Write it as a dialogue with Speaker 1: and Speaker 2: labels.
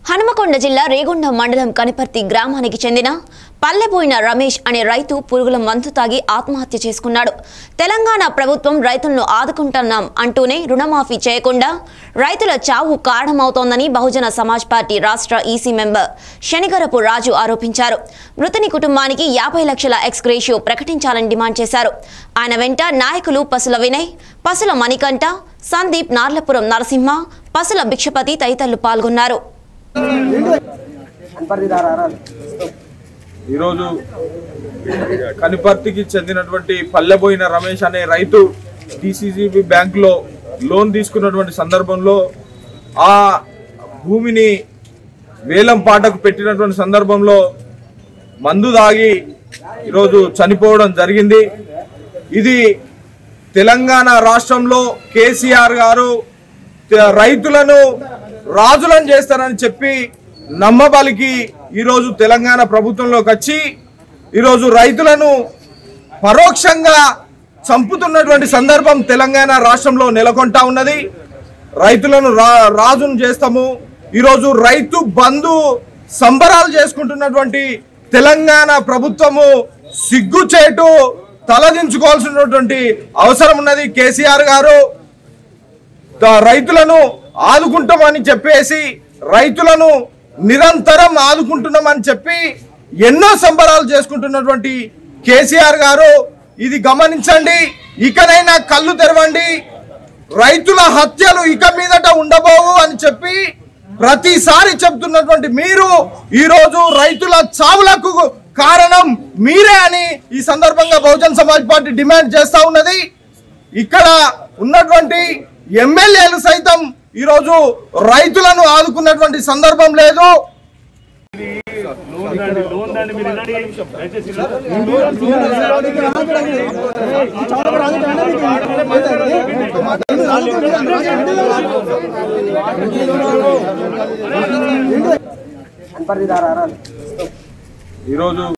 Speaker 1: హనుమకొండ జిల్లా రేగొండ మండలం కనిపర్తి గ్రామానికి చెందిన పల్లెపోయిన రమేష్ అనే రైతు పురుగుల మందు తాగి ఆత్మహత్య చేసుకున్నాడు తెలంగాణ ప్రభుత్వం రైతులను ఆదుకుంటున్నాం అంటూనే రుణమాఫీ చేయకుండా రైతుల చావు కారణమవుతోందని బహుజన సమాజ్ పార్టీ రాష్ట్ర ఈసీ మెంబర్ శనిగరపు రాజు ఆరోపించారు మృతుని కుటుంబానికి యాభై లక్షల ఎక్స్గ్రేషియో ప్రకటించాలని డిమాండ్ చేశారు ఆయన వెంట నాయకులు పసుల వినయ్ పసుల మణికంఠ సందీప్ నార్లపురం నరసింహ పసుల భిక్షపతి తదితరులు పాల్గొన్నారు
Speaker 2: ఈరోజు కనిపర్తికి చెందినటువంటి పల్లెబోయిన రమేష్ అనే రైతు డిసిసిబి బ్యాంకులో లోన్ తీసుకున్నటువంటి సందర్భంలో ఆ భూమిని వేలం పాటకు పెట్టినటువంటి సందర్భంలో మందు దాగి ఈరోజు చనిపోవడం జరిగింది ఇది తెలంగాణ రాష్ట్రంలో కేసీఆర్ గారు త- రైతులను రాజులను చేస్తారని చెప్పి నమ్మబలికి ఈరోజు తెలంగాణ ప్రభుత్వంలోకి వచ్చి ఈరోజు రైతులను పరోక్షంగా చంపుతున్నటువంటి సందర్భం తెలంగాణ రాష్ట్రంలో నెలకొంటా ఉన్నది రైతులను రా రాజును చేస్తాము ఈరోజు రైతు బంధు సంబరాలు చేసుకుంటున్నటువంటి తెలంగాణ ప్రభుత్వము సిగ్గుచేటు తలదించుకోవాల్సినటువంటి అవసరం ఉన్నది కేసీఆర్ గారు ద- రైతులను ఆదుకుంటామని చెప్పేసి రైతులను నిరంతరం ఆదుకుంటున్నామని చెప్పి ఎన్నో సంబరాలు చేసుకుంటున్నటువంటి కేసీఆర్ గారు ఇది గమనించండి ఇకనైనా కళ్ళు తెరవండి రైతుల హత్యలు ఇక మీదట ఉండబోవు అని చెప్పి ప్రతిసారి చెప్తున్నటువంటి మీరు ఈ రోజు రైతుల చావులకు కారణం మీరే అని ఈ సందర్భంగా బహుజన్ సమాజ్ పార్టీ డిమాండ్ చేస్తా ఉన్నది ఇక్కడ ఉన్నటువంటి ఎమ్మెల్యేలు సైతం ఈరోజు రైతులను ఆదుకున్నటువంటి సందర్భం లేదు ఈరోజు